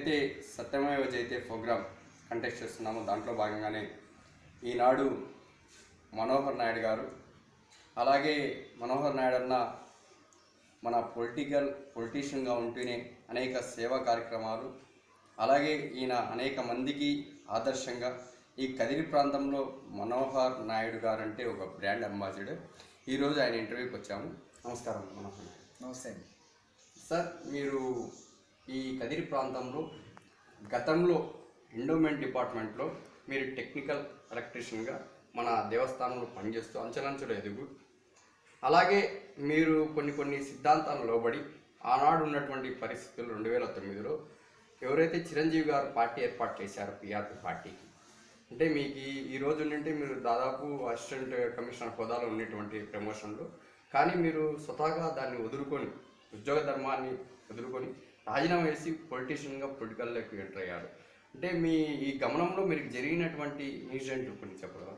ఏదైతే సత్యమేవ జయతే programme contest చేస్తున్నామో దాంట్లో భాగంగానే ఈనాడు మనోహర్ నాయుడు గారు అలాగే మనోహర్ నాయుడు అన్న మన పొలిటికల్ పొలిటీషియన్గా ఉంటూనే అనేక సేవా కార్యక్రమాలు అలాగే ఈయన అనేక మందికి ఆదర్శంగా ఈ కదిరి ప్రాంతంలో మనోహర్ నాయుడు గారు అంటే ఒక బ్రాండ్ అంబాసిడర్ ఈరోజు ఆయన ఇంటర్వ్యూకి వచ్చాము నమస్కారం మనోహర్ నాయుడు నమస్తే అండి సార్ మీరు ఈ కదిరి ప్రాంతంలో గతంలో ఎండోమెంట్ డిపార్ట్మెంట్లో మీరు టెక్నికల్ ఎలక్ట్రీషియన్గా మన దేవస్థానంలో పనిచేస్తూ అంచెలంచెలు ఎదుగు అలాగే మీరు కొన్ని కొన్ని సిద్ధాంతాలు లోబడి ఆనాడు ఉన్నటువంటి పరిస్థితులు రెండు వేల తొమ్మిదిలో ఎవరైతే చిరంజీవి గారు పార్టీ ఏర్పాటు చేశారో పిఆర్పి పార్టీకి అంటే మీకు ఈ- ఈ రోజు ఉండింటే మీరు దాదాపు అసిస్టెంట్ కమిషనర్ హోదాలో ఉన్నటువంటి ప్రమోషన్లు కానీ మీరు స్వతహాగా దాన్ని వదులుకొని ఉద్యోగ ధర్మాన్ని వదులుకొని రాజీనామా వేసి పొలిటీషియన్గా పొలిటికల్లోకి ఎంటర్ అయ్యారు అంటే మీ ఈ గమనంలో మీరు జరిగినటువంటి ఇన్సిడెంట్లు కొన్ని చెప్పగలరా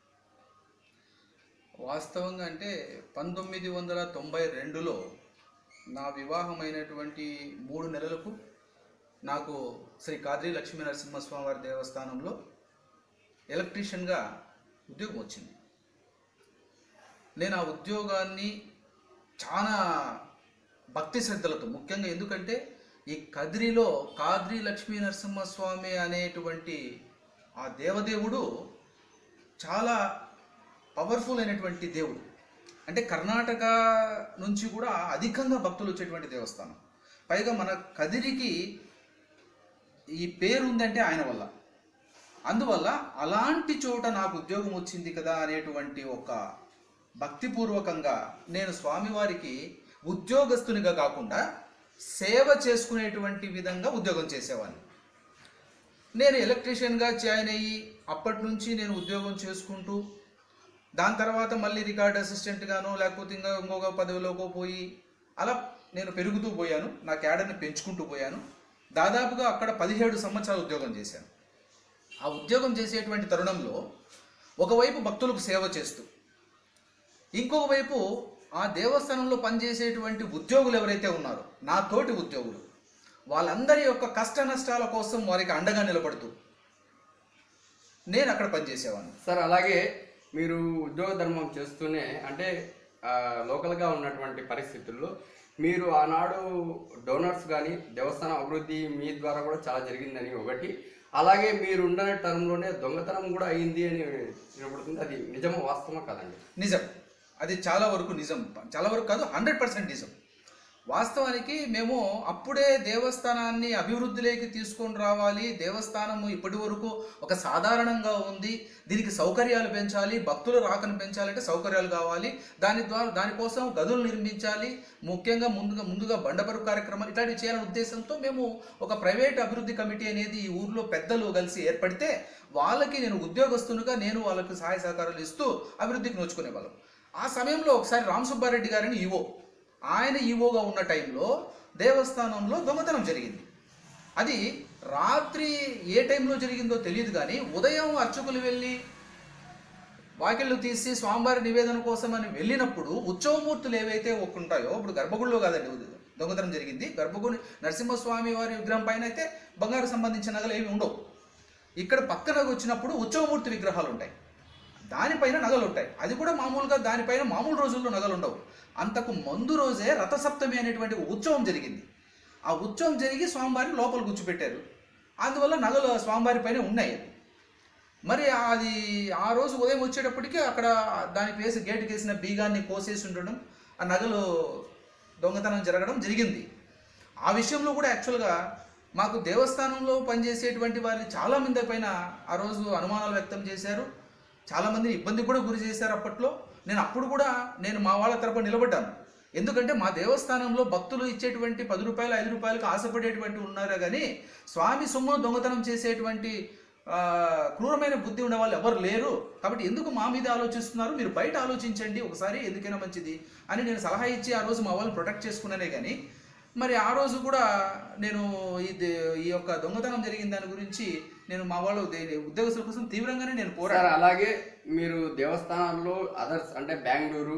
వాస్తవంగా అంటే పంతొమ్మిది వందల తొంభై రెండులో నా వివాహమైనటువంటి మూడు నెలలకు నాకు శ్రీ కాద్రి లక్ష్మీ నరసింహస్వామి వారి దేవస్థానంలో ఎలక్ట్రీషియన్గా ఉద్యోగం వచ్చింది నేను ఆ ఉద్యోగాన్ని చాలా భక్తి శ్రద్ధలతో ముఖ్యంగా ఎందుకంటే ఈ కదిరిలో కాద్రి లక్ష్మీ నరసింహస్వామి అనేటువంటి ఆ దేవదేవుడు చాలా పవర్ఫుల్ అయినటువంటి దేవుడు అంటే కర్ణాటక నుంచి కూడా అధికంగా భక్తులు వచ్చేటువంటి దేవస్థానం పైగా మన కదిరికి ఈ పేరు ఉందంటే ఆయన వల్ల అందువల్ల అలాంటి చోట నాకు ఉద్యోగం వచ్చింది కదా అనేటువంటి ఒక భక్తిపూర్వకంగా నేను స్వామివారికి ఉద్యోగస్తునిగా కాకుండా సేవ చేసుకునేటువంటి విధంగా ఉద్యోగం చేసేవాడిని నేను ఎలక్ట్రీషియన్గా జాయిన్ అయ్యి అప్పటి నుంచి నేను ఉద్యోగం చేసుకుంటూ దాని తర్వాత మళ్ళీ రికార్డ్ అసిస్టెంట్గానో లేకపోతే ఇంకా ఇంకొక పదవిలోకో పోయి అలా నేను పెరుగుతూ పోయాను నా క్యాడర్ని పెంచుకుంటూ పోయాను దాదాపుగా అక్కడ పదిహేడు సంవత్సరాలు ఉద్యోగం చేశాను ఆ ఉద్యోగం చేసేటువంటి తరుణంలో ఒకవైపు భక్తులకు సేవ చేస్తూ ఇంకొక వైపు ఆ దేవస్థానంలో పనిచేసేటువంటి ఉద్యోగులు ఎవరైతే ఉన్నారో నా తోటి ఉద్యోగులు వాళ్ళందరి యొక్క కష్ట నష్టాల కోసం వారికి అండగా నిలబడుతూ నేను అక్కడ పనిచేసేవాడిని సార్ అలాగే మీరు ఉద్యోగ ధర్మం చేస్తూనే అంటే ఆ, లోకల్గా ఉన్నటువంటి పరిస్థితుల్లో మీరు ఆనాడు డోనర్స్ కానీ దేవస్థానం అభివృద్ధి మీ ద్వారా కూడా చాలా జరిగిందని ఒకటి అలాగే మీరు ఉన్న టర్మ్లోనే దొంగతనం కూడా అయింది అని వినపడుతుంది అది నిజమా వాస్తవమా కాదండి నిజం అది చాలా వరకు నిజం చాలా వరకు కాదు హండ్రెడ్ పర్సెంట్ నిజం వాస్తవానికి మేము అప్పుడే దేవస్థానాన్ని అభివృద్ధిలోకి తీసుకొని రావాలి దేవస్థానము ఇప్పటి వరకు ఒక సాధారణంగా ఉంది దీనికి సౌకర్యాలు పెంచాలి భక్తుల రాకను పెంచాలంటే సౌకర్యాలు కావాలి దాని ద్వారా దానికోసం గదులు నిర్మించాలి ముఖ్యంగా ముందుగా ముందుగా బండపరుపు కార్యక్రమాలు ఇట్లాంటివి చేయాలనే ఉద్దేశంతో మేము ఒక ప్రైవేట్ అభివృద్ధి కమిటీ అనేది ఈ ఊర్లో పెద్దలు కలిసి ఏర్పడితే వాళ్ళకి నేను ఉద్యోగస్తునిగా నేను వాళ్ళకి సహాయ సహకారాలు ఇస్తూ అభివృద్ధికి నోచుకునే వాళ్ళం ఆ సమయంలో ఒకసారి రామ్ సుబ్బారెడ్డి గారిని ఈవో ఆయన ఈవోగా ఉన్న టైంలో దేవస్థానంలో దొంగతనం జరిగింది అది రాత్రి ఏ టైంలో జరిగిందో తెలియదు కానీ ఉదయం అర్చకులు వెళ్ళి వాకిళ్ళు తీసి స్వామివారి నివేదన కోసం అని వెళ్ళినప్పుడు ఉత్సవమూర్తులు ఏవైతే ఉంటాయో ఇప్పుడు గర్భగుడిలో కాదండి ఉద- దొంగతనం జరిగింది గర్భగుడి నరసింహస్వామి వారి విగ్రహం పైన అయితే బంగారు సంబంధించిన నగలు ఏమి ఉండవు ఇక్కడ పక్కన వచ్చినప్పుడు ఉత్సవమూర్తి విగ్రహాలు ఉంటాయి దానిపైన నగలు ఉంటాయి అది కూడా మామూలుగా దానిపైన మామూలు రోజుల్లో నగలు ఉండవు అంతకు ముందు రోజే రథసప్తమి అనేటువంటి ఉత్సవం జరిగింది ఆ ఉత్సవం జరిగి స్వామివారిని లోపల కూర్చోపెట్టారు అందువల్ల నగలు స్వామివారి పైన ఉన్నాయి అది మరి అది ఆ రోజు ఉదయం వచ్చేటప్పటికి అక్కడ దానికి వేసి గేటుకి వేసిన బీగాన్ని కోసేసి ఉండడం ఆ నగలు దొంగతనం జరగడం జరిగింది ఆ విషయంలో కూడా యాక్చువల్గా మాకు దేవస్థానంలో పనిచేసేటువంటి వారి చాలా మంది పైన ఆ రోజు అనుమానాలు వ్యక్తం చేశారు చాలామంది ఇబ్బంది కూడా గురి చేశారు అప్పట్లో నేను అప్పుడు కూడా నేను మా వాళ్ళ తరపున నిలబడ్డాను ఎందుకంటే మా దేవస్థానంలో భక్తులు ఇచ్చేటువంటి పది రూపాయలు ఐదు రూపాయలకు ఆశపడేటువంటి ఉన్నారే కానీ స్వామి సొమ్మును దొంగతనం చేసేటువంటి ఆ, క్రూరమైన బుద్ధి ఉన్న వాళ్ళు ఎవరు లేరు కాబట్టి ఎందుకు మా మీద ఆలోచిస్తున్నారు మీరు బయట ఆలోచించండి ఒకసారి ఎందుకైనా మంచిది అని నేను సలహా ఇచ్చి ఆ రోజు మా వాళ్ళని ప్రొటెక్ట్ చేసుకున్నానే కానీ మరి ఆ రోజు కూడా నేను ఇది ఈ యొక్క దొంగతనం జరిగిన దాని గురించి నేను మా వాళ్ళు దే- ఉద్యోగస్తుల కోసం తీవ్రంగానే నేను పోరాడాను సార్ అలాగే మీరు దేవస్థానాల్లో అదర్స్ అంటే బెంగళూరు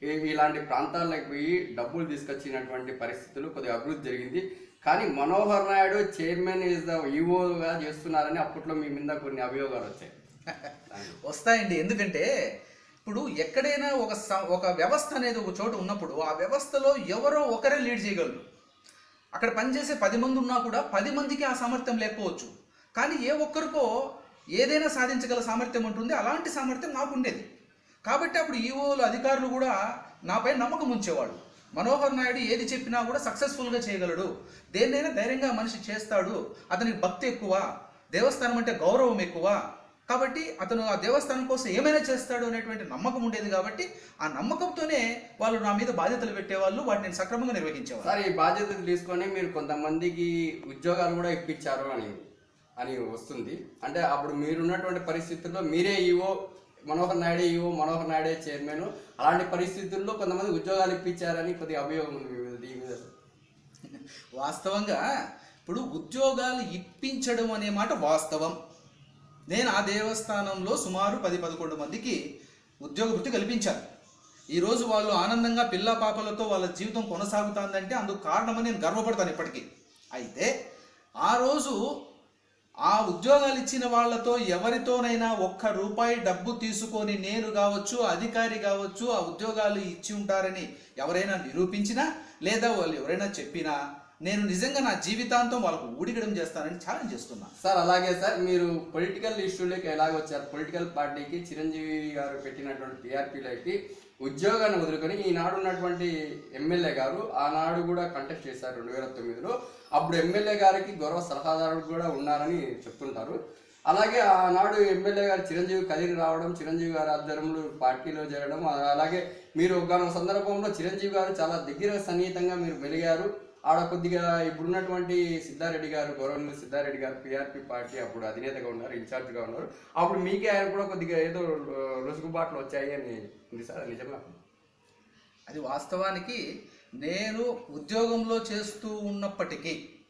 ఈ- ఇలాంటి ప్రాంతాలకు పోయి డబ్బులు తీసుకొచ్చినటువంటి పరిస్థితులు కొద్దిగా అభివృద్ధి జరిగింది కానీ Manohar Naidu chairman is the ఈఓగా చేస్తున్నారని అప్పట్లో మీ మీద కొన్ని అభియోగాలు వచ్చాయి వస్తాయండి ఎందుకంటే ఇప్పుడు ఎక్కడైనా ఒక స- ఒక వ్యవస్థ అనేది ఒక చోట ఉన్నప్పుడు ఆ వ్యవస్థలో ఎవరో ఒకరే లీడ్ చేయగలరు అక్కడ పనిచేసే పది మంది ఉన్నా కూడా పది మందికి ఆ సామర్థ్యం లేకపోవచ్చు కానీ ఏ ఒక్కరికో ఏదైనా సాధించగల సామర్థ్యం ఉంటుంది అలాంటి సామర్థ్యం నాకు ఉండేది కాబట్టి అప్పుడు ఈఓలు అధికారులు కూడా నాపై నమ్మకం ఉంచేవాడు మనోహర్ నాయుడు ఏది చెప్పినా కూడా సక్సెస్ఫుల్గా చేయగలడు దేన్నైనా ధైర్యంగా మనిషి చేస్తాడు అతనికి భక్తి ఎక్కువ దేవస్థానం అంటే గౌరవం ఎక్కువ కాబట్టి అతను ఆ దేవస్థానం కోసం ఏమైనా చేస్తాడు అనేటువంటి నమ్మకం ఉండేది కాబట్టి ఆ నమ్మకంతోనే వాళ్ళు నా మీద బాధ్యతలు పెట్టేవాళ్ళు వాటిని నేను సక్రమంగా నిర్వహించేవాళ్ళు సార్ ఈ బాధ్యతలు తీసుకొని మీరు కొంతమందికి ఉద్యోగాలు కూడా ఇప్పించారు అని అని వస్తుంది అంటే అప్పుడు మీరున్నటువంటి పరిస్థితుల్లో మీరే ఈవో మనోహర్ నాయుడే ఈవో మనోహర్ నాయుడే చైర్మన్ అలాంటి పరిస్థితుల్లో కొంతమంది ఉద్యోగాలు ఇప్పించారని కొద్దిగా అభియోగం ఉంది మీ మీద దీని మీద వాస్తవంగా ఇప్పుడు ఉద్యోగాలు ఇప్పించడం అనే మాట వాస్తవం నేను ఆ దేవస్థానంలో సుమారు పది పదకొండు మందికి ఉద్యోగ వృత్తి కల్పించాను ఈరోజు వాళ్ళు ఆనందంగా పిల్ల పాపలతో వాళ్ళ జీవితం కొనసాగుతుందంటే అందుకు కారణమని నేను గర్వపడతాను ఇప్పటికీ అయితే ఆ రోజు ఆ ఉద్యోగాలు ఇచ్చిన వాళ్ళతో ఎవరితోనైనా ఒక్క రూపాయి డబ్బు తీసుకొని నేను కావచ్చు అధికారి కావచ్చు ఆ ఉద్యోగాలు ఇచ్చి ఉంటారని ఎవరైనా నిరూపించినా లేదా వాళ్ళు ఎవరైనా చెప్పినా నేను నిజంగా నా జీవితాంతం వాళ్ళకు ఊడిగడం చేస్తానని ఛాలెంజ్ చేస్తున్నా సార్ అలాగే సార్ మీరు పొలిటికల్ ఇష్యూలోకి ఎలాగ వచ్చారు పొలిటికల్ పార్టీకి చిరంజీవి గారు పెట్టినటువంటి టీఆర్పీలకి ఉద్యోగాన్ని వదులుకొని ఈనాడు ఉన్నటువంటి ఎమ్మెల్యే గారు ఆనాడు కూడా కంటెస్ట్ చేశారు రెండు వేల తొమ్మిదిలో అప్పుడు ఎమ్మెల్యే గారికి గౌరవ సలహాదారుడు కూడా ఉన్నారని చెప్తుంటారు అలాగే ఆనాడు ఎమ్మెల్యే గారు చిరంజీవి కదిరి రావడం చిరంజీవి గారి ఆధ్వర్యంలో పార్టీలో చేరడం ఆ- అలాగే మీరు ఒక సందర్భంలో చిరంజీవి గారు చాలా దగ్గర సన్నిహితంగా మీరు మెలిగారు ఆడ కొద్దిగా ఇప్పుడున్నటువంటి సిద్ధారెడ్డి గారు గౌరవనీయులు సిద్ధారెడ్డి గారు పిఆర్పి పార్టీ అప్పుడు అధినేతగా ఉన్నారు ఇన్ఛార్జ్గా ఉన్నారు అప్పుడు మీకే ఆయన కూడా కొద్దిగా ఏదో ఆ, రుసుగుబాట్లు వచ్చాయి అని ఉంది సార్ అది నిజమా అది వాస్తవానికి నేను ఉద్యోగంలో చేస్తూ ఉన్నప్పటికీ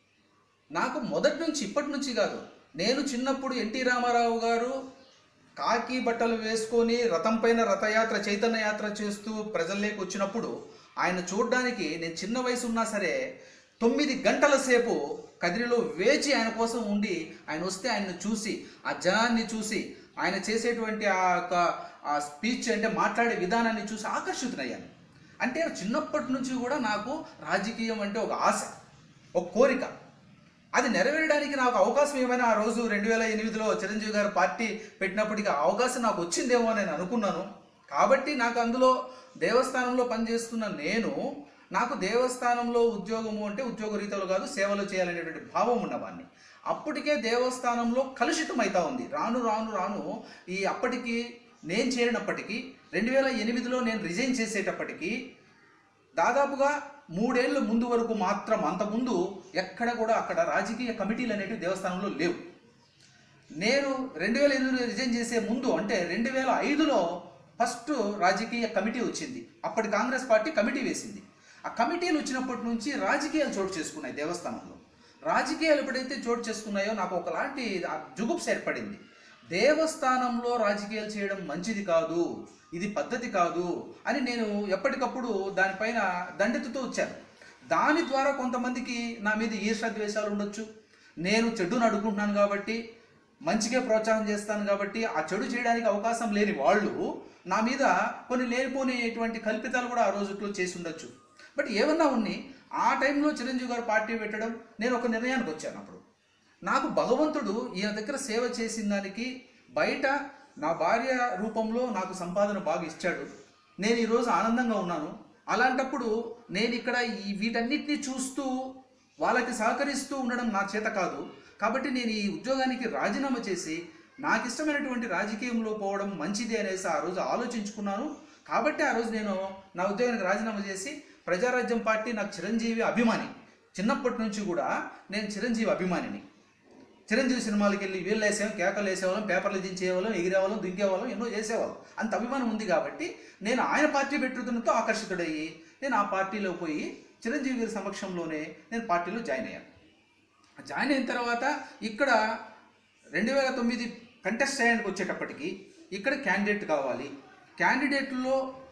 నాకు మొదటి నుంచి ఇప్పటి నుంచి కాదు నేను చిన్నప్పుడు ఎన్టీ రామారావు గారు కాకి బట్టలు వేసుకొని రథం పైన రథయాత్ర చైతన్య యాత్ర చేస్తూ ప్రజల్లోకి వచ్చినప్పుడు ఆయన చూడడానికి నేను చిన్న వయసు ఉన్నా సరే తొమ్మిది గంటల సేపు కదిరిలో వేచి ఆయన కోసం ఉండి ఆయన వస్తే ఆయన్ని చూసి ఆ జనాన్ని చూసి ఆయన చేసేటువంటి ఆ యొక్క ఆ స్పీచ్ అంటే మాట్లాడే విధానాన్ని చూసి ఆకర్షితునయ్యాను అంటే చిన్నప్పటి నుంచి కూడా నాకు రాజకీయం అంటే ఒక ఆశ ఒక కోరిక అది నెరవేరడానికి నాకు అవకాశం ఏమైనా ఆ రోజు రెండు వేల ఎనిమిదిలో చిరంజీవి గారు పార్టీ పెట్టినప్పటికీ ఆ అవకాశం నాకు వచ్చిందేమో అని నేను అనుకున్నాను కాబట్టి నాకు అందులో దేవస్థానంలో పనిచేస్తున్న నేను నాకు దేవస్థానంలో ఉద్యోగము అంటే ఉద్యోగ రీతిలో కాదు సేవలు చేయాలనేటువంటి భావం ఉన్నవాడిని అప్పటికే దేవస్థానంలో కలుషితం అవుతా ఉంది రాను రాను రాను ఈ అప్పటికి నేను చేరినప్పటికీ రెండు వేల ఎనిమిదిలో నేను రిజైన్ చేసేటప్పటికీ దాదాపుగా మూడేళ్ల ముందు వరకు మాత్రం అంతకుముందు ఎక్కడ కూడా అక్కడ రాజకీయ కమిటీలు అనేవి దేవస్థానంలో లేవు నేను రెండు వేల ఎనిమిదిలో రిజైన్ చేసే ముందు అంటే రెండు వేల ఐదులో ఫస్ట్ రాజకీయ కమిటీ వచ్చింది అప్పటి కాంగ్రెస్ పార్టీ కమిటీ వేసింది ఆ కమిటీలు వచ్చినప్పటి నుంచి రాజకీయాలు చోటు చేసుకున్నాయి దేవస్థానంలో రాజకీయాలు ఎప్పుడైతే చోటు చేసుకున్నాయో నాకు ఒకలాంటి ఆ జుగుప్స ఏర్పడింది దేవస్థానంలో రాజకీయాలు చేయడం మంచిది కాదు ఇది పద్ధతి కాదు అని నేను ఎప్పటికప్పుడు దానిపైన దండెత్తుతూ వచ్చాను దాని ద్వారా కొంతమందికి నా మీద ఈర్షద్వేషాలు ఉండొచ్చు నేను చెడును అడుగుకుంటున్నాను కాబట్టి మంచిగా ప్రోత్సాహం చేస్తాను కాబట్టి ఆ చెడు చేయడానికి అవకాశం లేని వాళ్ళు నా మీద కొన్ని లేనిపోయినటువంటి కల్పితాలు కూడా ఆ రోజుట్లో చేసి ఉండొచ్చు బట్ ఏమన్నా ఉన్ని ఆ టైంలో చిరంజీవి గారు పార్టీ పెట్టడం నేను ఒక నిర్ణయానికి వచ్చాను అప్పుడు నాకు భగవంతుడు ఈయన దగ్గర సేవ చేసిన దానికి బయట నా భార్య రూపంలో నాకు సంపాదన బాగా ఇచ్చాడు నేను ఈరోజు ఆనందంగా ఉన్నాను అలాంటప్పుడు నేను ఇక్కడ ఈ వీటన్నిటిని చూస్తూ వాళ్ళకి సహకరిస్తూ ఉండడం నా చేత కాదు కాబట్టి నేను ఈ ఉద్యోగానికి రాజీనామా చేసి నాకు ఇష్టమైనటువంటి రాజకీయంలో పోవడం మంచిది అనేసి ఆ రోజు ఆలోచించుకున్నాను కాబట్టి ఆ రోజు నేను నా ఉద్యోగానికి రాజీనామా చేసి ప్రజారాజ్యం పార్టీ నాకు చిరంజీవి అభిమాని చిన్నప్పటి నుంచి కూడా నేను చిరంజీవి అభిమానిని చిరంజీవి సినిమాలకి వెళ్ళి వీళ్ళు వేసేవాళ్ళం కేకలు వేసేవాళ్ళం పేపర్లు దించేవాళ్ళం ఎగిరేవాళ్ళం దుంకేవాళ్ళం ఎన్నో చేసేవాళ్ళం అంత అభిమానం ఉంది కాబట్టి నేను ఆయన పార్టీ పెట్టుదలతో ఆకర్షితుడయ్యి నేను ఆ పార్టీలో పోయి చిరంజీవి గారి సమక్షంలోనే నేను పార్టీలో జాయిన్ అయ్యాను జాయిన్ అయిన తర్వాత ఇక్కడ రెండు వేల తొమ్మిది కంటెస్ట్ చేయడానికి వచ్చేటప్పటికి ఇక్కడ క్యాండిడేట్ కావాలి క్యాండిడేట్లో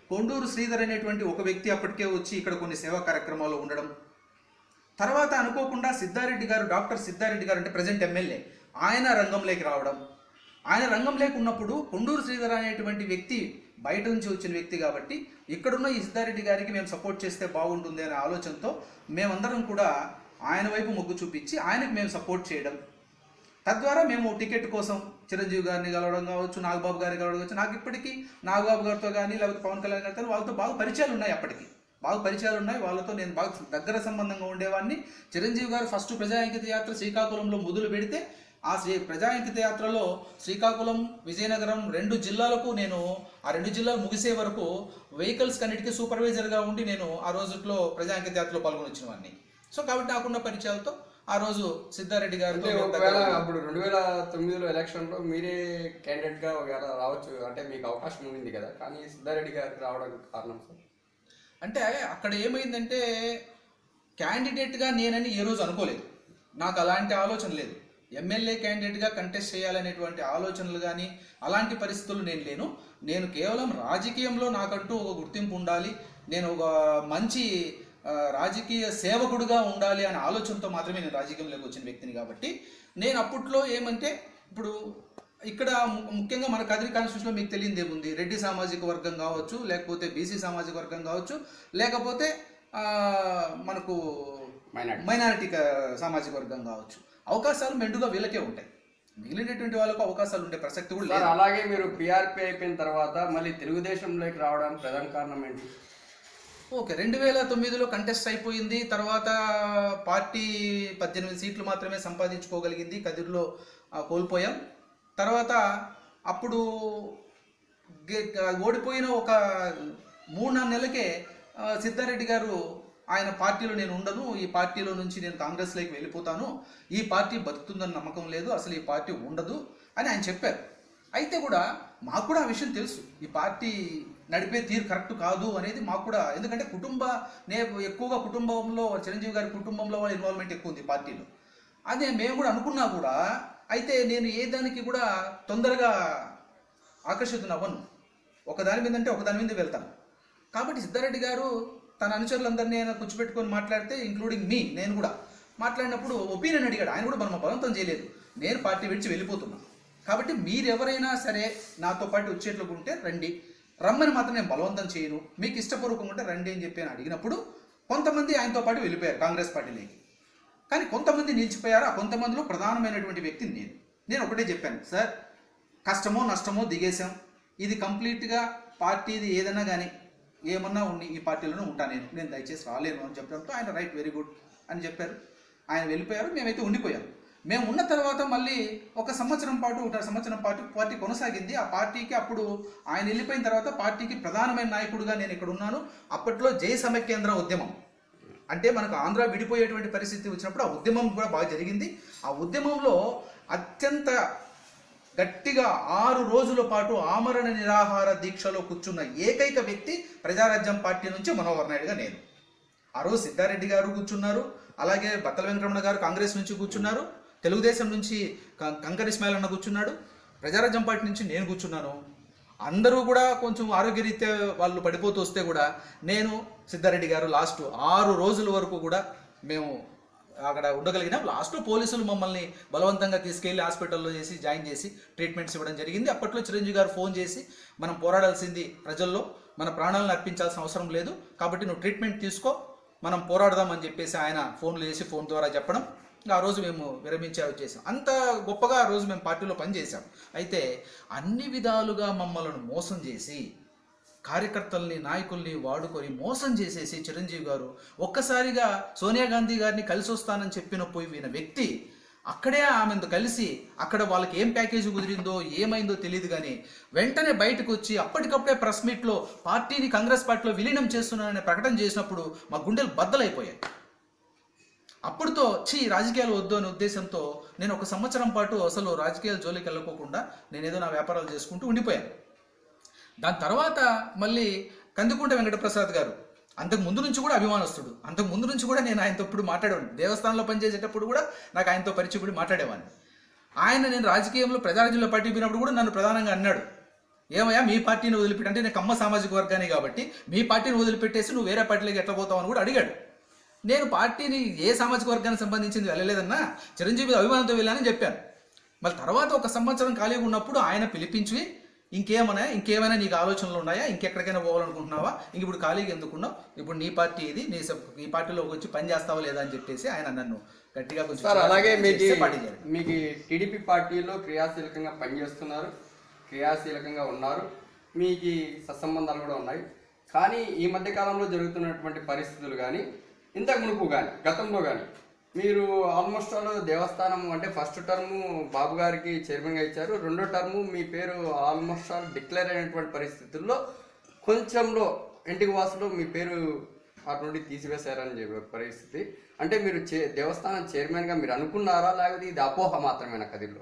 కొండూరు శ్రీధర్ అనేటువంటి ఒక వ్యక్తి అప్పటికే వచ్చి ఇక్కడ కొన్ని సేవా కార్యక్రమాల్లో ఉండడం తర్వాత అనుకోకుండా సిద్ధారెడ్డి గారు డాక్టర్ సిద్ధారెడ్డి గారు అంటే ప్రజెంట్ ఎమ్మెల్యే ఆయన రంగంలోకి రావడం ఆయన రంగంలోకి ఉన్నప్పుడు కొండూరు శ్రీధర్ అనేటువంటి వ్యక్తి బయట నుంచి వచ్చిన వ్యక్తి కాబట్టి ఇక్కడున్న ఈ సిద్ధారెడ్డి గారికి మేము సపోర్ట్ చేస్తే బాగుంటుంది అనే ఆలోచనతో మేమందరం కూడా ఆయన వైపు మొగ్గు చూపించి ఆయనకు మేము సపోర్ట్ చేయడం తద్వారా మేము టికెట్ కోసం చిరంజీవి గారిని కలవడం కావచ్చు నాగబాబు గారిని కలవడం కావచ్చు నాకు ఇప్పటికీ నాగబాబు గారితో కానీ లేకపోతే పవన్ కళ్యాణ్ గారితో వాళ్ళతో బాగా పరిచయాలు ఉన్నాయి అప్పటికి బాగా పరిచయాలు ఉన్నాయి వాళ్ళతో నేను బాగా దగ్గర సంబంధంగా ఉండేవాడిని చిరంజీవి గారు ఫస్ట్ ప్రజా అంకిత యాత్ర శ్రీకాకుళంలో మొదలు పెడితే ఆ శ్రీ ప్రజా అంకిత యాత్రలో శ్రీకాకుళం విజయనగరం రెండు జిల్లాలకు నేను ఆ రెండు జిల్లాలు ముగిసే వరకు వెహికల్స్ కన్నిటికీ సూపర్వైజర్గా ఉండి నేను ఆ రోజుల్లో ప్రజా అంకిత యాత్రలో పాల్గొని వచ్చిన వాడిని సో కాబట్టి నాకున్న పరిచయాలతో ఆ రోజు సిద్ధారెడ్డి గారితో అంటే మేము ఒకవేళ దగ్గరగా అప్పుడు రెండు వేల తొమ్మిదిలో ఎలక్షన్లో మీరే candidate గా ఒకవేళ రావచ్చు అంటే మీకు అవకాశం ఉండింది కదా కానీ సిద్ధారెడ్డి గారికి రావడానికి కారణం సార్ అంటే అక్కడ ఏమైందంటే క్యాండిడేట్గా నేనని ఏ రోజు అనుకోలేదు నాకు అలాంటి ఆలోచన లేదు ఎమ్మెల్యే క్యాండిడేట్గా కంటెస్ట్ చేయాలనేటువంటి ఆలోచనలు కానీ అలాంటి పరిస్థితులు నేను లేను నేను కేవలం రాజకీయంలో నాకంటూ ఒక గుర్తింపు ఉండాలి నేను ఒక మంచి ఆ, రాజకీయ సేవకుడుగా ఉండాలి అనే ఆలోచనతో మాత్రమే నేను రాజకీయంలోకి వచ్చిన వ్యక్తిని కాబట్టి నేను అప్పట్లో ఏమంటే ఇప్పుడు ఇక్కడ ము- ముఖ్యంగా మన కదిరి కాన్స్టిట్యూషన్లో మీకు తెలియదు ఏముంది రెడ్డి సామాజిక వర్గం కావచ్చు లేకపోతే బీసీ సామాజిక వర్గం కావచ్చు లేకపోతే ఆ, మనకు మైనార్టీ మైనారిటీ క- సామాజిక వర్గం కావచ్చు అవకాశాలు మెండుగా వీళ్ళకే ఉంటాయి మిగిలినటువంటి వాళ్ళకు అవకాశాలు ఉండే ప్రసక్తి కూడా సార్ లేదు అలాగే మీరు పిఆర్పి అయిపోయిన తర్వాత మళ్ళీ తెలుగుదేశంలోకి రావడానికి ప్రధాన కారణం ఏంటి ఓకే రెండు వేల తొమ్మిదిలో కంటెస్ట్ అయిపోయింది తర్వాత పార్టీ పద్దెనిమిది సీట్లు మాత్రమే సంపాదించుకోగలిగింది కదిరిలో ఆ, కోల్పోయాం తర్వాత అప్పుడు గె- ఓడిపోయిన ఒక మూడు నాలుగు నెలలకే ఆ, సిద్ధారెడ్డి గారు ఆయన పార్టీలో నేను ఉండను ఈ పార్టీలో నుంచి నేను కాంగ్రెస్లోకి వెళ్ళిపోతాను ఈ పార్టీ బతుకుతుందని నమ్మకం లేదు అసలు ఈ పార్టీ ఉండదు అని ఆయన చెప్పారు అయితే కూడా మాకు కూడా ఆ విషయం తెలుసు ఈ పార్టీ నడిపే తీరు కరెక్ట్ కాదు అనేది మాకు కూడా ఎందుకంటే కుటుంబ నే ఎక్కువగా కుటుంబంలో చిరంజీవి గారి కుటుంబంలో వాళ్ళ ఇన్వాల్వ్మెంట్ ఎక్కువ ఉంది ఈ పార్టీలో అదే మేము కూడా అనుకున్నా కూడా అయితే నేను ఏ దానికి కూడా తొందరగా ఆకర్షితుని అవ్వను ఒక దాని మీద అంటే ఒక దాని మీద వెళ్తాను కాబట్టి సిద్ధారెడ్డి గారు తన అనుచరులందరినీ ఆయన కూర్చోబెట్టుకొని మాట్లాడితే ఇంక్లూడింగ్ మీ నేను కూడా మాట్లాడినప్పుడు ఒపీనియన్ అడిగాడు ఆయన కూడా మనం బలవంతం చేయలేదు నేను పార్టీ విడిచి వెళ్ళిపోతున్నా కాబట్టి మీరెవరైనా సరే నాతో పాటు వచ్చేట్లుగా ఉంటే రండి రమ్మని మాత్రం నేను బలవంతం చేయను మీకు ఇష్టపూర్వకంగా ఉంటే రండి అని చెప్పి ఆయన అడిగినప్పుడు కొంతమంది ఆయనతో పాటు వెళ్ళిపోయారు కాంగ్రెస్ పార్టీలోకి కానీ కొంతమంది నిలిచిపోయారు ఆ కొంతమందిలో ప్రధానమైనటువంటి వ్యక్తిని నేను నేను ఒకటే చెప్పాను సార్ కష్టమో నష్టమో దిగేశాం ఇది కంప్లీట్గా పార్టీది ఏదైనా కానీ ఏమన్నా ఉండి ఈ పార్టీలోనే ఉంటాను నేను నేను దయచేసి రాలేను అని చెప్పడంతో ఆయన రైట్ వెరీ గుడ్ అని చెప్పారు ఆయన వెళ్ళిపోయారు మేమైతే ఉండిపోయాం మేము ఉన్న తర్వాత మళ్ళీ ఒక సంవత్సరం పాటు ఒక సంవత్సరం పాటు పార్టీ కొనసాగింది ఆ పార్టీకి అప్పుడు ఆయన వెళ్ళిపోయిన తర్వాత పార్టీకి ప్రధానమైన నాయకుడిగా నేను ఇక్కడ ఉన్నాను అప్పట్లో జై సమైక్యేంద్ర ఉద్యమం అంటే మనకు ఆంధ్ర విడిపోయేటువంటి పరిస్థితి వచ్చినప్పుడు ఆ ఉద్యమం కూడా బాగా జరిగింది ఆ ఉద్యమంలో అత్యంత గట్టిగా ఆరు రోజుల పాటు ఆమరణ నిరాహార దీక్షలో కూర్చున్న ఏకైక వ్యక్తి ప్రజారాజ్యం పార్టీ నుంచి మనోహర్ నాయుడుగా నేను ఆ రోజు సిద్ధారెడ్డి గారు కూర్చున్నారు అలాగే బత్తల వెంకటరమణ గారు కాంగ్రెస్ నుంచి కూర్చున్నారు తెలుగుదేశం నుంచి కం- కంకర్ ఇస్మాయిల్ అన్న కూర్చున్నాడు ప్రజారాజ్యం పార్టీ నుంచి నేను కూర్చున్నాను అందరూ కూడా కొంచెం ఆరోగ్యరీత్యా వాళ్ళు పడిపోతూ వస్తే కూడా నేను సిద్ధారెడ్డి గారు లాస్ట్ ఆరు రోజుల వరకు కూడా మేము అక్కడ ఉండగలిగినాం లాస్ట్ పోలీసులు మమ్మల్ని బలవంతంగా తీసుకెళ్లి హాస్పిటల్లో చేసి జాయిన్ చేసి ట్రీట్మెంట్స్ ఇవ్వడం జరిగింది అప్పట్లో చిరంజీవి గారు ఫోన్ చేసి మనం పోరాడాల్సింది ప్రజల్లో మన ప్రాణాలను అర్పించాల్సిన అవసరం లేదు కాబట్టి నువ్వు ట్రీట్మెంట్ తీసుకో మనం పోరాడదామని చెప్పేసి ఆయన ఫోన్లు చేసి ఫోన్ ద్వారా చెప్పడం ఇంకా ఆ రోజు మేము విరమించే వచ్చేసాం అంత గొప్పగా ఆ రోజు మేము పార్టీలో పనిచేసాం అయితే అన్ని విధాలుగా మమ్మల్ని మోసం చేసి కార్యకర్తల్ని నాయకుల్ని వాడుకొని మోసం చేసేసి చిరంజీవి గారు ఒక్కసారిగా సోనియా గాంధీ గారిని కలిసి వస్తానని చెప్పిన పోయిన వ్యక్తి అక్కడే ఆమెతో కలిసి అక్కడ వాళ్ళకి ఏం ప్యాకేజీ కుదిరిందో ఏమైందో తెలియదు కానీ వెంటనే బయటకు వచ్చి అప్పటికప్పుడే ప్రెస్ మీట్లో పార్టీని కాంగ్రెస్ పార్టీలో విలీనం చేస్తున్నానని ప్రకటన చేసినప్పుడు మా గుండెలు బద్దలైపోయాయి అప్పుడుతో చీ రాజకీయాలు వద్దు అనే ఉద్దేశంతో నేను ఒక సంవత్సరం పాటు అసలు రాజకీయాల జోలికి వెళ్ళకోకుండా నేనేదో నా వ్యాపారాలు చేసుకుంటూ ఉండిపోయాను దాని తర్వాత మళ్ళీ కందుకుంట వెంకటప్రసాద్ గారు అంతకు ముందు నుంచి కూడా అభిమానస్తుడు అంతకు ముందు నుంచి కూడా నేను ఆయనతో ఇప్పుడు మాట్లాడేవాడిని దేవస్థానంలో పనిచేసేటప్పుడు కూడా నాకు ఆయనతో పరిచయం పడి మాట్లాడేవాడిని ఆయన నేను రాజకీయంలో ప్రజారాజ్యంలో పార్టీ పోయినప్పుడు కూడా నన్ను ప్రధానంగా అన్నాడు ఏమయ్యా మీ పార్టీని వదిలిపెట్టి అంటే నేను కమ్మ సామాజిక వర్గాన్ని కాబట్టి మీ పార్టీని వదిలిపెట్టేసి నువ్వు వేరే పార్టీలోకి ఎట్లా పోతావు అని కూడా అడిగాడు నేను పార్టీని ఏ సామాజిక వర్గానికి సంబంధించింది వెళ్ళలేదన్నా చిరంజీవి అభిమానంతో వెళ్ళానని చెప్పాను మళ్ళీ తర్వాత ఒక సంవత్సరం ఖాళీగా ఉన్నప్పుడు ఆయన పిలిపించి ఇంకేమైనా ఇంకేమైనా నీకు ఆలోచనలు ఉన్నాయా ఇంకెక్కడికైనా పోవాలనుకుంటున్నావా ఇంక ఇప్పుడు ఖాళీగా ఎందుకున్నావు ఇప్పుడు నీ పార్టీ ఇది నీ సబ్- ఈ పార్టీలోకి వచ్చి పని చేస్తావా లేదా అని చెప్పేసి ఆయన నన్ను గట్టిగా కొంచెం సార్ అలాగే మీకు చేస్తే పార్టీ చేరాను. మీకు టీడీపీ పార్టీలో క్రియాశీలకంగా పనిచేస్తున్నారు క్రియాశీలకంగా ఉన్నారు మీకు సత్సంబంధాలు కూడా ఉన్నాయి కానీ ఈ మధ్య కాలంలో జరుగుతున్నటువంటి పరిస్థితులు కానీ ఇంతకు మునుపు కానీ గతంలో కానీ మీరు ఆల్మోస్ట్ ఆల్ దేవస్థానం అంటే ఫస్ట్ టర్ము బాబు గారికి చైర్మన్గా ఇచ్చారు రెండో టర్ము మీ పేరు ఆల్మోస్ట్ ఆల్ డిక్లేర్ అయినటువంటి పరిస్థితుల్లో కొంచెంలో ఇంటికి వాసులో మీ పేరు అటు నుండి తీసివేశారని చెప్పే పరిస్థితి అంటే మీరు చే దేవస్థానం చైర్మన్గా మీరు అనుకున్నారా లేకపోతే ఇది అపోహ మాత్రమేనా కదిలో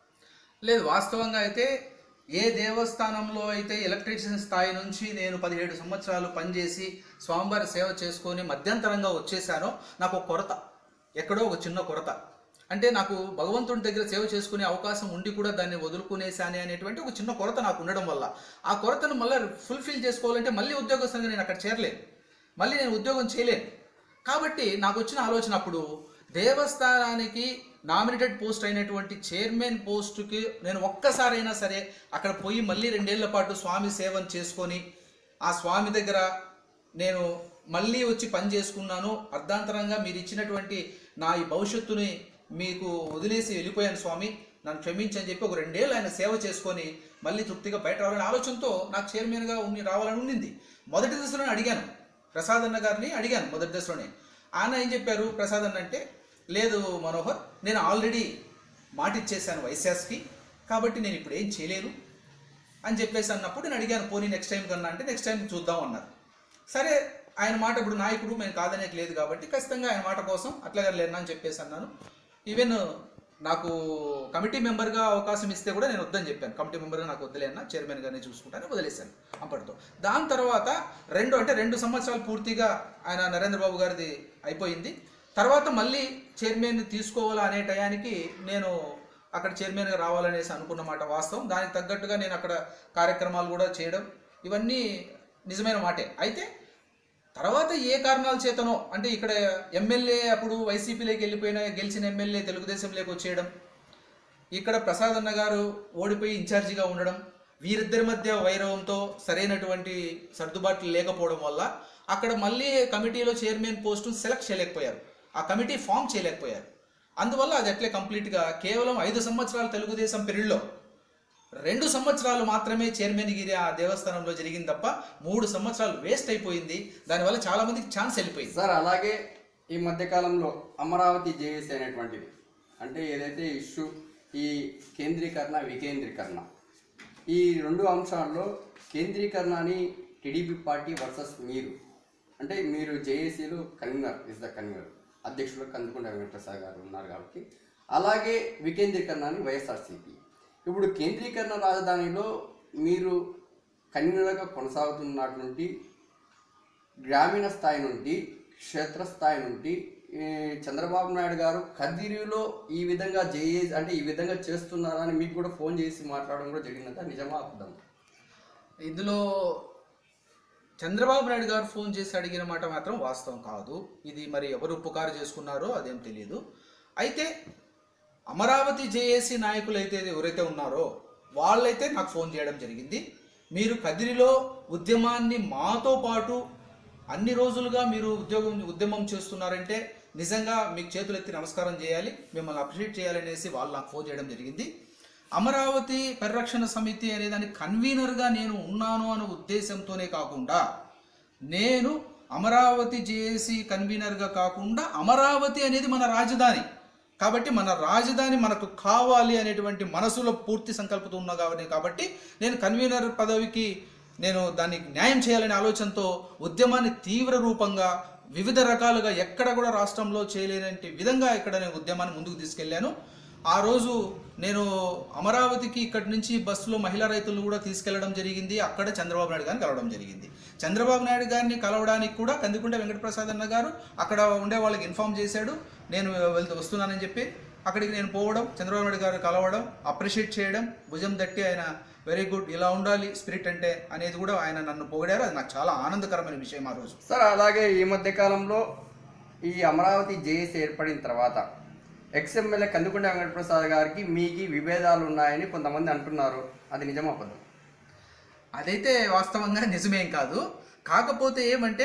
లేదు వాస్తవంగా అయితే ఏ దేవస్థానంలో అయితే ఎలక్ట్రీషియన్ స్థాయి నుంచి నేను పదిహేడు సంవత్సరాలు పనిచేసి స్వామివారి సేవ చేసుకొని మధ్యంతరంగా వచ్చేసానో నాకు ఒక కొరత ఎక్కడో ఒక చిన్న కొరత అంటే నాకు భగవంతుడి దగ్గర సేవ చేసుకునే అవకాశం ఉండి కూడా దాన్ని వదులుకునేసానే అనేటువంటి ఒక చిన్న కొరత నాకు ఉండడం వల్ల ఆ కొరతను మళ్ళీ ఫుల్ఫిల్ చేసుకోవాలంటే మళ్ళీ ఉద్యోగస్తులుగా నేను అక్కడ చేరలేను మళ్ళీ నేను ఉద్యోగం చేయలేను కాబట్టి నాకు వచ్చిన ఆలోచన అప్పుడు దేవస్థానానికి నామినేటెడ్ పోస్ట్ అయినటువంటి చైర్మన్ పోస్టుకి నేను ఒక్కసారైనా సరే అక్కడ పోయి మళ్ళీ రెండేళ్ల పాటు స్వామి సేవను చేసుకొని ఆ స్వామి దగ్గర నేను మళ్ళీ వచ్చి పని చేసుకున్నాను అర్ధాంతరంగా మీరు ఇచ్చినటువంటి నా ఈ భవిష్యత్తుని మీకు వదిలేసి వెళ్ళిపోయాను స్వామి నన్ను క్షమించని చెప్పి ఒక రెండేళ్ళు ఆయన సేవ చేసుకొని మళ్ళీ తృప్తిగా బయట రావాలనే ఆలోచనతో నాకు చైర్మన్గా ఉండి రావాలని ఉండింది మొదటి దశలోనే అడిగాను ప్రసాద్ అన్న గారిని అడిగాను మొదటి దశలోనే ఆయన ఏం చెప్పారు ప్రసాద్ అన్న అంటే లేదు మనోహర్ నేను ఆల్రెడీ మాట ఇచ్చేసాను వైశాస్కి కాబట్టి నేను ఇప్పుడు ఏం చేయలేను అని చెప్పేసి అన్నప్పుడు నేను అడిగాను పోనీ నెక్స్ట్ టైం కన్నా అంటే నెక్స్ట్ టైం చూద్దాం అన్నారు సరే ఆయన మాట ఇప్పుడు నాయకుడు మేము కాదనేది లేదు కాబట్టి ఖచ్చితంగా ఆయన మాట కోసం అట్లాగే లేనా అని చెప్పేసి అన్నాను ఈవెన్ నాకు కమిటీ మెంబర్గా అవకాశం ఇస్తే కూడా నేను వద్దని చెప్పాను కమిటీ మెంబర్గా నాకు వద్దులేనా చైర్మన్గానే చూసుకుంటాను వదిలేశాను అప్పటితో దాని తర్వాత రెండు అంటే రెండు సంవత్సరాలు పూర్తిగా ఆయన నరేంద్ర బాబు గారిది అయిపోయింది తర్వాత మళ్ళీ చైర్మన్ తీసుకోవాలా అనే టయానికి నేను అక్కడ చైర్మన్గా రావాలనేసి అనుకున్న మాట వాస్తవం దానికి తగ్గట్టుగా నేను అక్కడ కార్యక్రమాలు కూడా చేయడం ఇవన్నీ నిజమైన మాటే అయితే తర్వాత ఏ కారణాల చేతనో అంటే ఇక్కడ ఎమ్మెల్యే అప్పుడు వైసీపీలోకి వెళ్ళిపోయిన గెలిచిన ఎమ్మెల్యే తెలుగుదేశంలోకి వచ్చేయడం ఇక్కడ ప్రసాద్ అన్న గారు ఓడిపోయి ఇన్ఛార్జిగా ఉండడం వీరిద్దరి మధ్య వైరవంతో సరైనటువంటి సర్దుబాట్లు లేకపోవడం వల్ల అక్కడ మళ్ళీ కమిటీలో చైర్మన్ పోస్టు సెలెక్ట్ చేయలేకపోయారు ఆ కమిటీ ఫామ్ చేయలేకపోయారు అందువల్ల అది అట్లే కంప్లీట్గా కేవలం ఐదు సంవత్సరాల తెలుగుదేశం పీరియడ్లో రెండు సంవత్సరాలు మాత్రమే చైర్మన్ గిరి ఆ దేవస్థానంలో జరిగింది తప్ప మూడు సంవత్సరాలు వేస్ట్ అయిపోయింది దానివల్ల చాలా మందికి ఛాన్స్ వెళ్ళిపోయింది సార్ అలాగే ఈ మధ్యకాలంలో అమరావతి జేఏసీ అనేటువంటిది అంటే ఏదైతే ఇష్యూ ఈ కేంద్రీకరణ వికేంద్రీకరణ ఈ రెండు అంశాల్లో కేంద్రీకరణ అని టీడీపీ పార్టీ వర్సెస్ మీరు అంటే మీరు జేఏసీలో కన్వీనర్ ఇస్ ద కన్వీనర్ అధ్యక్షులు కందుకుంట వెంకటప్రసాద్ గారు ఉన్నారు కాబట్టి అలాగే వికేంద్రీకరణ అని వైఎస్ఆర్సీపీ ఇప్పుడు కేంద్రీకరణ రాజధానిలో మీరు కన్వీనర్గా కొనసాగుతున్నటి నుండి గ్రామీణ స్థాయి నుండి క్షేత్రస్థాయి నుండి ఈ చంద్రబాబు నాయుడు గారు కదిరిలో ఈ విధంగా జేఏ అంటే ఈ విధంగా చేస్తున్నారని మీకు కూడా ఫోన్ చేసి మాట్లాడడం కూడా జరిగిందంట నిజమా అబద్ధం ఇందులో చంద్రబాబు నాయుడు గారు ఫోన్ చేసి అడిగిన మాట మాత్రం వాస్తవం కాదు ఇది మరి ఎవరు పుకారు చేసుకున్నారో అదేం తెలియదు అయితే అమరావతి జేఏసీ నాయకులు అయితే ఎవరైతే ఉన్నారో వాళ్ళైతే నాకు ఫోన్ చేయడం జరిగింది మీరు కదిరిలో ఉద్యమాన్ని మాతో పాటు అన్ని రోజులుగా మీరు ఉద్యోగం ఉద్యమం చేస్తున్నారంటే నిజంగా మీకు చేతులెత్తి నమస్కారం చేయాలి మిమ్మల్ని అప్రిషియేట్ చేయాలనేసి వాళ్ళు నాకు ఫోన్ చేయడం జరిగింది అమరావతి పరిరక్షణ సమితి అనే దానికి కన్వీనర్గా నేను ఉన్నాను అనే ఉద్దేశంతోనే కాకుండా నేను అమరావతి జేఏసీ కన్వీనర్గా కాకుండా అమరావతి అనేది మన రాజధాని కాబట్టి మన రాజధాని మనకు కావాలి అనేటువంటి మనసులో పూర్తి సంకల్పంతో ఉన్నా కాబట్టి కాబట్టి నేను కన్వీనర్ పదవికి నేను దానికి న్యాయం చేయాలనే ఆలోచనతో ఉద్యమాన్ని తీవ్ర రూపంగా వివిధ రకాలుగా ఎక్కడ కూడా రాష్ట్రంలో చేయలేనటువంటి విధంగా ఇక్కడ నేను ఉద్యమాన్ని ముందుకు తీసుకెళ్లాను ఆ రోజు నేను అమరావతికి ఇక్కడి నుంచి బస్సులో మహిళా రైతులను కూడా తీసుకెళ్లడం జరిగింది అక్కడ చంద్రబాబు నాయుడు గారిని కలవడం జరిగింది చంద్రబాబు నాయుడు గారిని కలవడానికి కూడా కందికుంట వెంకటప్రసాద్ అన్న గారు అక్కడ ఉండే వాళ్ళకి ఇన్ఫామ్ చేశాడు నేను వెళ్తూ వస్తున్నానని చెప్పి అక్కడికి నేను పోవడం చంద్రబాబు నాయుడు గారు కలవడం అప్రిషియేట్ చేయడం భుజం తట్టి ఆయన వెరీ గుడ్ ఇలా ఉండాలి స్పిరిట్ అంటే అనేది కూడా ఆయన నన్ను పొగిడారు అది నాకు చాలా ఆనందకరమైన విషయం ఆ రోజు సార్ అలాగే ఈ మధ్య కాలంలో ఈ అమరావతి జేఏసీ ఏర్పడిన తర్వాత ఎక్స్ఎమ్మెల్యే కందుకుంట వెంకటప్రసాద్ గారికి మీకు విభేదాలు ఉన్నాయని కొంతమంది అంటున్నారు అది నిజమా అబద్ధం అదైతే వాస్తవంగా నిజమేం కాదు కాకపోతే ఏమంటే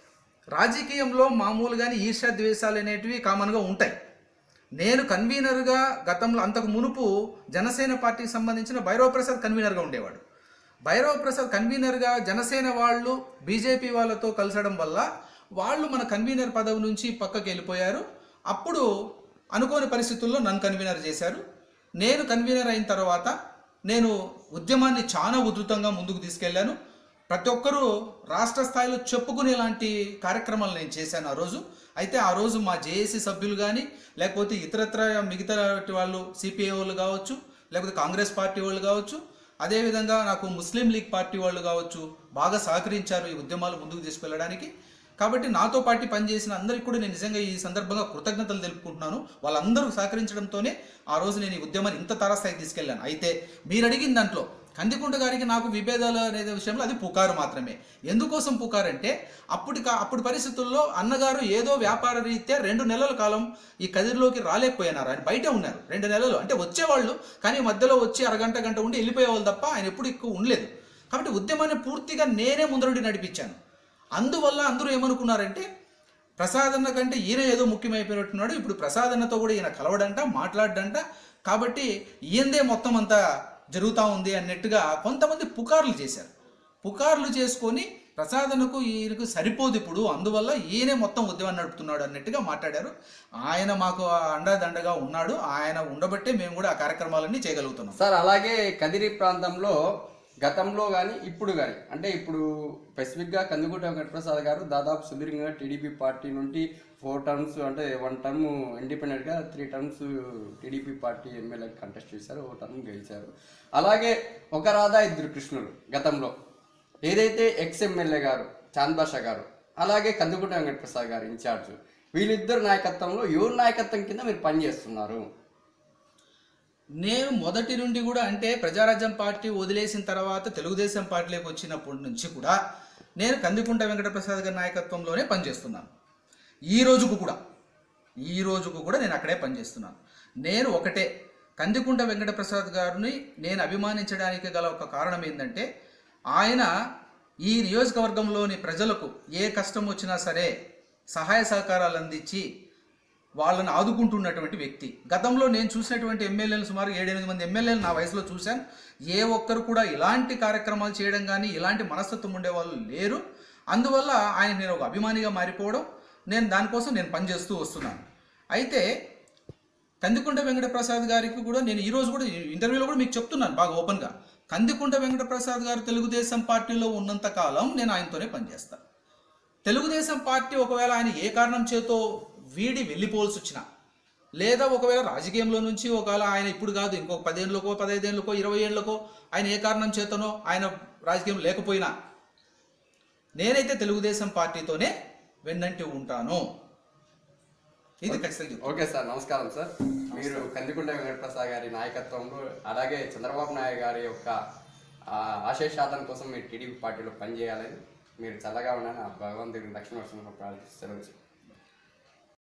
రాజకీయంలో మామూలుగానే ఈర్ష్య ద్వేషాలు అనేటివి కామన్గా ఉంటాయి నేను కన్వీనర్గా గతంలో అంతకు మునుపు జనసేన పార్టీకి సంబంధించిన భైరవ ప్రసాద్ కన్వీనర్గా ఉండేవాడు భైరవ ప్రసాద్ కన్వీనర్గా జనసేన వాళ్ళు బీజేపీ వాళ్ళతో కలిసడం వల్ల వాళ్ళు మన కన్వీనర్ పదవి నుంచి పక్కకి వెళ్ళిపోయారు అప్పుడు అనుకోని పరిస్థితుల్లో నన్ను కన్వీనర్ చేశారు నేను కన్వీనర్ అయిన తర్వాత నేను ఉద్యమాన్ని చాలా ఉధృతంగా ముందుకు తీసుకెళ్లాను ప్రతి ఒక్కరూ రాష్ట్ర స్థాయిలో చెప్పుకునేలాంటి కార్యక్రమాలు నేను చేశాను ఆ రోజు అయితే ఆ రోజు మా జేఏసీ సభ్యులు కానీ లేకపోతే ఇతరత్ర మిగతా వాళ్ళు సిపిఐ వాళ్ళు కావచ్చు లేకపోతే కాంగ్రెస్ పార్టీ వాళ్ళు కావచ్చు అదేవిధంగా నాకు ముస్లిం లీగ్ పార్టీ వాళ్ళు కావచ్చు బాగా సహకరించారు ఈ ఉద్యమాలు ముందుకు తీసుకెళ్ళడానికి కాబట్టి నాతో పాటు పనిచేసిన అందరికీ కూడా నేను నిజంగా ఈ సందర్భంగా కృతజ్ఞతలు తెలుపుకుంటున్నాను వాళ్ళందరూ సహకరించడంతోనే ఆ రోజు నేను ఈ ఉద్యమాన్ని ఇంత తారస్థాయికి తీసుకెళ్ళాను అయితే మీరు అడిగిన దాంట్లో కందికుంట గారికి నాకు విభేదాలు అనే విషయంలో అది పుకారు మాత్రమే ఎందుకోసం పుకారు అంటే అప్పటి కా- అప్పటి పరిస్థితుల్లో అన్నగారు ఏదో వ్యాపార రీత్యా రెండు నెలల కాలం ఈ కదిరిలోకి రాలేకపోయినారు ఆయన బయట ఉన్నారు రెండు నెలలు అంటే వచ్చేవాళ్ళు కానీ మధ్యలో వచ్చి అరగంట గంట ఉండి వెళ్ళిపోయేవాళ్ళు తప్ప ఆయన ఎప్పుడు ఎక్కువ ఉండలేదు కాబట్టి ఉద్యమాన్ని పూర్తిగా నేనే ముందరుండి నడిపించాను అందువల్ల అందరూ ఏమనుకున్నారంటే ప్రసాదన్న కంటే ఈయన ఏదో ముఖ్యమైపోయినట్టున్నాడు ఇప్పుడు ప్రసాదన్నతో కూడా ఈయన కలవడంట మాట్లాడడంట కాబట్టి ఈయందే మొత్తం అంతా జరుగుతూ ఉంది అన్నట్టుగా కొంతమంది పుకార్లు చేశారు పుకార్లు చేసుకొని ప్రసాదనకు ఈయనకు సరిపోదు ఇప్పుడు అందువల్ల ఈయనే మొత్తం ఉద్యమం నడుపుతున్నాడు అన్నట్టుగా మాట్లాడారు ఆయన మాకు అండదండగా ఉన్నాడు ఆయన ఉండబట్టే మేము కూడా ఆ కార్యక్రమాలన్నీ చేయగలుగుతున్నాం సార్ అలాగే కదిరి ప్రాంతంలో గతంలో కానీ ఇప్పుడు కానీ అంటే ఇప్పుడు స్పెసిఫిక్గా కందుకుంట వెంకటప్రసాద్ గారు దాదాపు సుదీర్ఘంగా టీడీపీ పార్టీ నుండి ఫోర్ టర్మ్స్ అంటే వన్ టర్మ్ ఇండిపెండెంట్గా three terms TDP party MLA contest చేశారు ఒక టర్మ్ గెలిచారు అలాగే ఒక రాధా ఇద్దరు కృష్ణులు గతంలో ఏదైతే ఎక్స్ ఎమ్మెల్యే గారు చాంద్ బాషా గారు అలాగే కందుకుంట వెంకటప్రసాద్ గారు ఇన్ఛార్జ్ వీళ్ళిద్దరు నాయకత్వంలో ఎవరి నాయకత్వం కింద మీరు పనిచేస్తున్నారు నేను మొదటి నుండి కూడా అంటే ప్రజారాజ్యం పార్టీ వదిలేసిన తర్వాత తెలుగుదేశం పార్టీలోకి వచ్చినప్పటి నుంచి కూడా నేను కందికుంట వెంకటప్రసాద్ గారి నాయకత్వంలోనే పనిచేస్తున్నాను ఈ రోజుకు కూడా ఈ రోజుకు కూడా నేను అక్కడే పనిచేస్తున్నాను నేను ఒకటే కందికుంట వెంకటప్రసాద్ గారిని నేను అభిమానించడానికి గల ఒక కారణం ఏంటంటే ఆయన ఈ నియోజకవర్గంలోని ప్రజలకు ఏ కష్టం వచ్చినా సరే సహాయ సహకారాలు అందించి వాళ్ళని ఆదుకుంటున్నటువంటి వ్యక్తి గతంలో నేను చూసినటువంటి ఎమ్మెల్యేలు సుమారు ఏడెనిమిది మంది ఎమ్మెల్యేలు నా వయసులో చూశాను ఏ ఒక్కరు కూడా ఇలాంటి కార్యక్రమాలు చేయడం కానీ ఇలాంటి మనస్తత్వం ఉండే వాళ్ళు లేరు అందువల్ల ఆయన నేను ఒక అభిమానిగా మారిపోవడం నేను దానికోసం నేను పనిచేస్తూ వస్తున్నాను అయితే కందికుంట వెంకటప్రసాద్ గారికి కూడా నేను ఈ రోజు కూడా ఇంటర్వ్యూలో కూడా మీకు చెప్తున్నాను బాగా ఓపెన్గా కందికుంట వెంకటప్రసాద్ గారు తెలుగుదేశం పార్టీలో ఉన్నంత కాలం నేను ఆయనతోనే పనిచేస్తాను తెలుగుదేశం పార్టీ ఒకవేళ ఆయన ఏ కారణం చేతో వీడి వెళ్ళిపోవాల్సి వచ్చినా లేదా ఒకవేళ రాజకీయంలో నుంచి ఒకవేళ ఆయన ఇప్పుడు కాదు ఇంకొక పదేళ్ళకో పదహైదేళ్ళకో ఇరవై ఏళ్ళకో ఆయన ఏ కారణం చేతనో ఆయన రాజకీయం లేకపోయినా నేనైతే తెలుగుదేశం పార్టీతోనే వెన్నంటి ఉంటాను ఇది ఖచ్చితంగా చెప్తాను. ఓకే సార్ నమస్కారం సార్ మీరు కందికుంట వెంకటప్రసాద్ గారి నాయకత్వంలో అలాగే చంద్రబాబు నాయుడు గారి యొక్క ఆ, ఆశీర్వాదం కోసం మీరు టీడీపీ పార్టీలో పనిచేయాలని మీరు చల్లగా ఉన్నారని ఆ భగవంతుడిని దక్షిణ వర్షంలో ప్రార్థిస్తారు